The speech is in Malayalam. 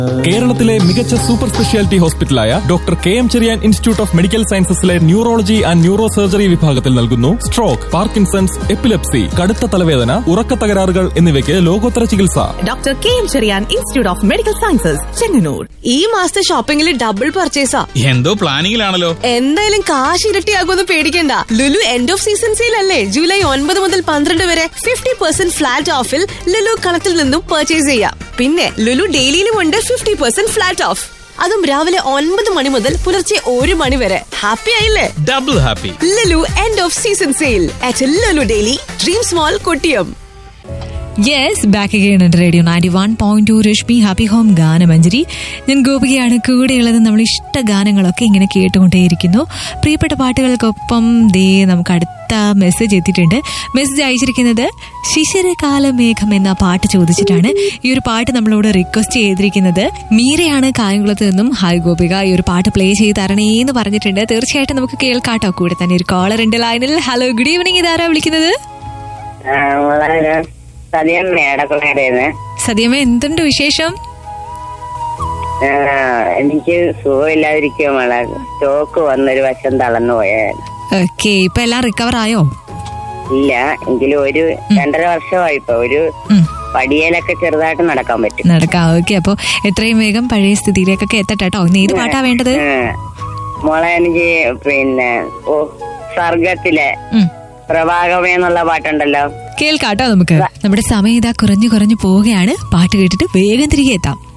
കേരളത്തിലെ മികച്ച സൂപ്പർ സ്പെഷ്യാലിറ്റി ഹോസ്പിറ്റലായ doctor K M Cherian institute of medical സയൻസസിലെ ന്യൂറോളജി ആൻഡ് ന്യൂറോ സർജറി വിഭാഗത്തിൽ നൽകുന്നു സ്ട്രോക്ക് പാർക്കിൻസൺസ് എപ്പിലെപ്സി കടുത്ത തലവേദന ഉറക്ക തകരാറുകൾ എന്നിവയ്ക്ക് ലോകോത്തര ചികിത്സ doctor K M Cherian institute of medical sciences Chengannur ഈ മാസത്തെ ഷോപ്പിംഗിൽ ഡബിൾ പർച്ചേസാ എന്തോ പ്ലാനിങ്ങിലാണല്ലോ എന്തായാലും കാശ് ഇരട്ടിയാകുമെന്ന് പേടിക്കണ്ട Lulu end of season sale അല്ലേ ജൂലൈ ഒൻപത് മുതൽ പന്ത്രണ്ട് വരെ ഫിഫ്റ്റി പെർസെന്റ് ഫ്ലാറ്റ് ഓഫിൽ ലുലു കളത്തിൽ നിന്നും പർച്ചേസ് ചെയ്യാം പിന്നെ ലുലു ഡെയിലിയിലും ഉണ്ട് ഫിഫ്റ്റി പെർസെന്റ് ഫ്ലാറ്റ് ഓഫ് അതും രാവിലെ ഒൻപത് മണി മുതൽ പുലർച്ചെ ഒരു മണി വരെ ഹാപ്പി ആയില്ലേ double happy Lulu end of season sale at Lulu daily dream small Kottiyam yes back again radio ninety one point two Rashmi happy home Ganamanjari ഞാൻ ഗോപികയാണ് കൂടെയുള്ളത് നമ്മൾ ഇഷ്ട ഗാനങ്ങളൊക്കെ ഇങ്ങനെ കേട്ടുകൊണ്ടേയിരിക്കുന്നു പ്രിയപ്പെട്ട പാട്ടുകൾക്കൊപ്പം ദേ നമുക്ക് അടുത്ത മെസ്സേജ് എത്തിയിട്ടുണ്ട് മെസ്സേജ് അയച്ചിരിക്കുന്നത് ശിശിരകാല മേഘം എന്ന പാട്ട് ചോദിച്ചിട്ടാണ് ഈ ഒരു പാട്ട് നമ്മളോട് റിക്വസ്റ്റ് ചെയ്തിരിക്കുന്നത് മീരയാണ് കായംകുളത്ത് നിന്നും ഹായ് ഗോപിക ഈ ഒരു പാട്ട് പ്ലേ ചെയ്ത് തരണേ എന്ന് പറഞ്ഞിട്ടുണ്ട് തീർച്ചയായിട്ടും നമുക്ക് കേൾക്കാട്ടോ കൂടെ തന്നെ ഒരു കോളർ ഉണ്ട് ലൈനിൽ ഹലോ ഗുഡ് ഈവനിങ് ഇതാരാ വിളിക്കുന്നത് ആ, വളരെ സദ്യം മേടക്കുളയുടേന്ന് സദ്യമേ എന്തുണ്ട് വിശേഷം എനിക്ക് സുഖമില്ലാതിരിക്കുക മോളെ സ്റ്റോക്ക് വന്നൊരു വശം തളർന്നു പോയായിരുന്നു ഓക്കെ ഇപ്പൊ എല്ലാം റിക്കവർ ആയോ ഇല്ല എങ്കിലും ഒരു രണ്ടര വർഷമായി ഇപ്പൊ ഒരു ഉം. പടിയേലൊക്കെ ചെറുതായിട്ട് നടക്കാൻ പറ്റും നടക്കാം ഓക്കെ അപ്പൊ എത്രയും വേഗം പഴയ സ്ഥിതിയിലേക്കൊക്കെ എത്തട്ടെ കേട്ടോ ഇന്ന് ഏത് പാട്ടാ വേണ്ടത് ആ. മോളെ എനിക്ക് പിന്നെ ഓ സർഗത്തിലെ ഉം. പ്രഭാകമേ എന്നുള്ള പാട്ടുണ്ടല്ലോ കേൾക്കാട്ടോ നമുക്ക് നമ്മുടെ സമയം ഇതാ കുറഞ്ഞു കുറഞ്ഞു പോവുകയാണ് പാട്ട് കേട്ടിട്ട് വേഗം തിരികെ എത്താം